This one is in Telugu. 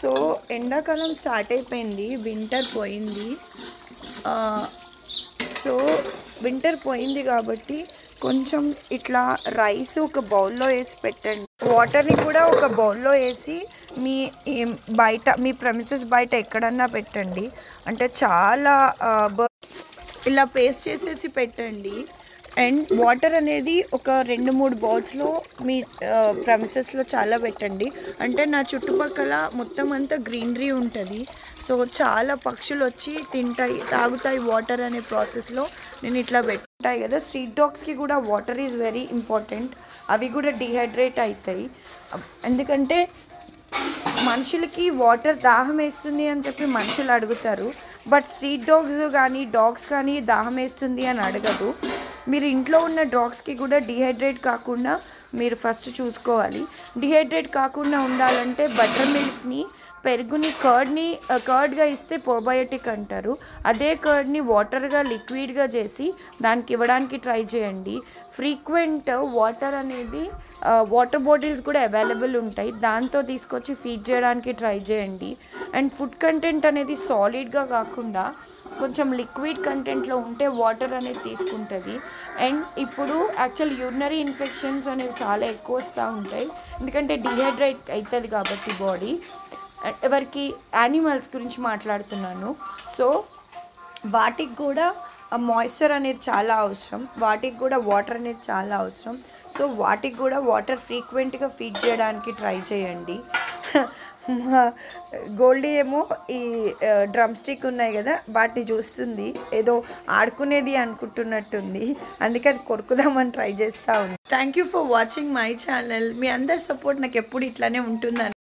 సో ఎండాకాలం స్టార్ట్ అయిపోయింది వింటర్ పోయింది ఆ, సో వింటర్ పోయింది కాబట్టి కొంచెం ఇట్లా రైస్ ఒక బౌల్లో వేసి పెట్టండి వాటర్ని కూడా ఒక బౌల్లో వేసి మీ ఏం- బయట మీ ప్రమిసెస్ బయట ఎక్కడన్నా పెట్టండి అంటే చాలా ఆ, బ- ఇలా పేస్ట్ చేసేసి పెట్టండి అండ్ వాటర్ అనేది ఒక రెండు మూడు బౌల్స్లో మీ ప్రమిసెస్లో చాలా పెట్టండి అంటే నా చుట్టుపక్కల మొత్తం అంతా గ్రీనరీ ఉంటుంది సో చాలా పక్షులు వచ్చి తింటాయి తాగుతాయి వాటర్ అనే ప్రాసెస్లో నేను ఇట్లా పెట్టాయి కదా స్ట్రీట్ డాగ్స్కి కూడా వాటర్ ఈజ్ వెరీ ఇంపార్టెంట్ అవి కూడా డిహైడ్రేట్ అవుతాయి ఎందుకంటే మనుషులకి వాటర్ దాహం వేస్తుంది అని చెప్పి మనుషులు అడుగుతారు బట్ స్ట్రీట్ డాగ్స్ కానీ డాగ్స్ కానీ దాహం వేస్తుంది అని అడగదు మీరు ఇంట్లో ఉన్న డాగ్స్కి కూడా డిహైడ్రేట్ కాకుండా మీరు ఫస్ట్ చూసుకోవాలి డిహైడ్రేట్ కాకుండా ఉండాలంటే బటర్ మిల్క్ని పెరుగుని కర్డ్ని కర్డ్గా ఇస్తే ప్రోబయోటిక్ అంటారు అదే కర్డ్ని వాటర్గా లిక్విడ్గా చేసి దానికి ఇవ్వడానికి ట్రై చేయండి ఫ్రీక్వెంట్ వాటర్ అనేది వాటర్ బాటిల్స్ కూడా అవైలబుల్ ఉంటాయి దాంతో తీసుకొచ్చి ఫీడ్ చేయడానికి ట్రై చేయండి అండ్ ఫుడ్ కంటెంట్ అనేది సాలిడ్గా కాకుండా కొంచెం లిక్విడ్ కంటెంట్లో ఉంటే వాటర్ అనేది తీసుకుంటుంది అండ్ ఇప్పుడు యాక్చువల్ యూరినరీ ఇన్ఫెక్షన్స్ అనేవి చాలా ఎక్కువ వస్తూ ఉంటాయి ఎందుకంటే డిహైడ్రేట్ అవుతుంది కాబట్టి బాడీ ఎవరికి యానిమల్స్ గురించి మాట్లాడుతున్నాను సో వాటికి కూడా మాయిశ్చర్ అనేది చాలా అవసరం వాటికి కూడా వాటర్ అనేది చాలా అవసరం సో వాటికి కూడా వాటర్ ఫ్రీక్వెంట్గా ఫీడ్ చేయడానికి ట్రై చేయండి గోల్డీ ఏమో ఈ డ్రమ్ స్టిక్ ఉన్నాయి కదా వాటిని చూస్తుంది ఏదో ఆడుకునేది అనుకుంటున్నట్టుంది అందుకే అది కొరుకుదామని ట్రై చేస్తూ ఉంది thank you for watching my channel మీ అందరి సపోర్ట్ నాకు ఎప్పుడు ఇట్లానే ఉంటుందని